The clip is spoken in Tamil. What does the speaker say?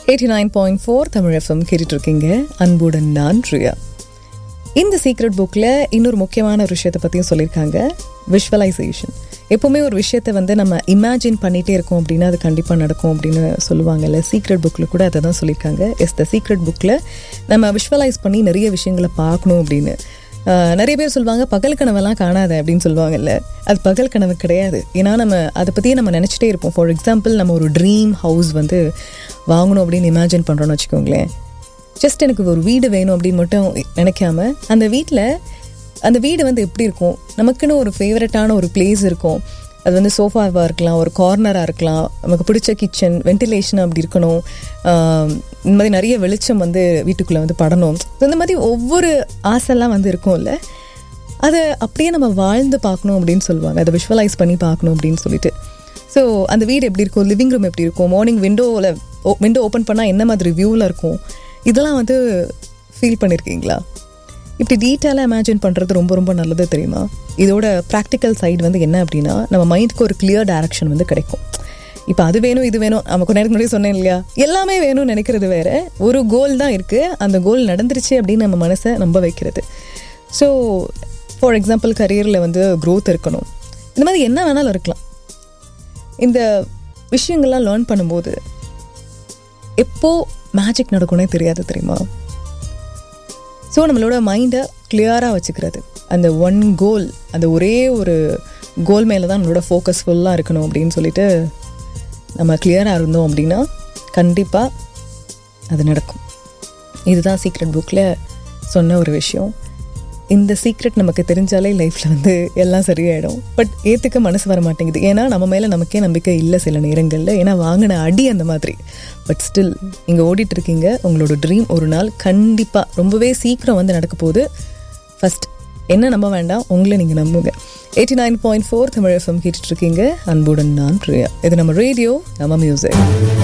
eighty nine point four Tamil FM கேட்டுட்ருக்கீங்க அன்புடன் நான் ரியா இந்த சீக்ரெட் புக்கில் இன்னொரு முக்கியமான ஒரு விஷயத்தை பற்றியும் சொல்லியிருக்காங்க விஷுவலைசேஷன் எப்போவுமே ஒரு விஷயத்தை வந்து நம்ம இமேஜின் பண்ணிகிட்டே இருக்கோம் அப்படின்னா அது கண்டிப்பாக நடக்கும் அப்படின்னு சொல்லுவாங்கல்ல சீக்ரெட் புக்கில் கூட அதை தான் சொல்லியிருக்காங்க எஸ் த சீக்ரெட் புக்கில் நம்ம விஷுவலைஸ் பண்ணி நிறைய விஷயங்களை பார்க்கணும் அப்படின்னு ஆஹ் நிறைய பேர் சொல்லுவாங்க பகல் கனவெல்லாம் காணாத அப்படின்னு சொல்லுவாங்கல்ல அது பகல் கனவு கிடையாது ஏன்னா நம்ம அதை பற்றியே நம்ம நினச்சிட்டே இருப்போம் ஃபார் எக்ஸாம்பிள் நம்ம ஒரு ட்ரீம் ஹவுஸ் வந்து வாங்கணும் அப்படின்னு இமேஜின் பண்ணுறோன்னு வச்சுக்கோங்களேன் ஜஸ்ட் எனக்கு ஒரு வீடு வேணும் அப்படின்னு மட்டும் நினைக்காம அந்த வீட்டில் அந்த வீடு வந்து எப்படி இருக்கும் நமக்குன்னு ஒரு ஃபேவரட்டான ஒரு பிளேஸ் இருக்கும் அது வந்து சோஃபாவாக இருக்கலாம் ஒரு கார்னராக இருக்கலாம் நமக்கு பிடிச்ச கிச்சன் வென்டிலேஷன் அப்படி இருக்கணும் ஆஹ் இந்த மாதிரி நிறைய வெளிச்சம் வந்து வீட்டுக்குள்ளே வந்து படணும் இந்த மாதிரி ஒவ்வொரு ஆசைலாம் வந்து இருக்கும்ல அதை அப்படியே நம்ம வாழ்ந்து பார்க்கணும் அப்படின்னு சொல்லுவாங்க அதை விஷுவலைஸ் பண்ணி பார்க்கணும் அப்படின்னு சொல்லிட்டு ஸோ அந்த வீடு எப்படி இருக்கும் லிவிங் ரூம் எப்படி இருக்கும் மார்னிங் விண்டோவில் விண்டோ ஓப்பன் பண்ணால் என்ன மாதிரி வியூவில் இருக்கும் இதெல்லாம் வந்து ஃபீல் பண்ணியிருக்கீங்களா இப்படி டீட்டெயிலாக இமேஜின் பண்ணுறது ரொம்ப ரொம்ப நல்லது தெரியுமா இதோட ப்ராக்டிக்கல் சைடு வந்து என்ன அப்படின்னா நம்ம மைண்டுக்கு ஒரு கிளியர் டைரக்ஷன் வந்து கிடைக்கும் இப்போ அது வேணும் இது வேணும் நம்ம கொஞ்ச நேரத்துக்கு முன்னாடி சொன்னேன் இல்லையா எல்லாமே வேணும்னு நினைக்கிறது வேற ஒரு கோல் தான் இருக்குது அந்த கோல் நடந்துருச்சு அப்படின்னு நம்ம மனசை நம்ப வைக்கிறது ஸோ ஃபார் எக்ஸாம்பிள் கரியரில் வந்து க்ரோத் இருக்கணும் இந்த மாதிரி என்ன வேணாலும் இருக்கலாம் இந்த விஷயங்கள்லாம் லேர்ன் பண்ணும்போது எப்போ மேஜிக் நடக்கும்னே தெரியாது தெரியுமா ஸோ நம்மளோட மைண்டை கிளியராக வச்சுக்கிறது அந்த ஒன் கோல் அந்த ஒரே ஒரு கோல் மேலே தான் நம்மளோட ஃபோக்கஸ் ஃபுல்லாக இருக்கணும் அப்படின்னு சொல்லிட்டு நம்ம கிளியராக இருந்தோம் அப்படின்னா கண்டிப்பாக அது நடக்கும் இதுதான் சீக்ரெட் புக்கில் சொன்ன ஒரு விஷயம் இந்த சீக்ரெட் நமக்கு தெரிஞ்சாலே லைஃப்பில் வந்து எல்லாம் சரியாயிடும் பட் ஏற்றுக்க மனசு வர மாட்டேங்குது ஏன்னா நம்ம மேலே நமக்கே நம்பிக்கை இல்லை சில நேரங்களில் ஏன்னா வாங்கின அடி அந்த மாதிரி பட் ஸ்டில் நீங்கள் ஓடிட்டு இருக்கீங்க உங்களோட ட்ரீம் ஒரு நாள் கண்டிப்பாக ரொம்பவே சீக்கிரம் வந்து நடக்க போகுது ஃபஸ்ட் என்ன நம்ப வேண்டாம் உங்களை நீங்கள் நம்புங்க eighty nine point four Tamil FM கேட்டுட்ருக்கீங்க அன்புடன் நான் பிரியா இது நம்ம ரேடியோ நம்ம மியூசிக்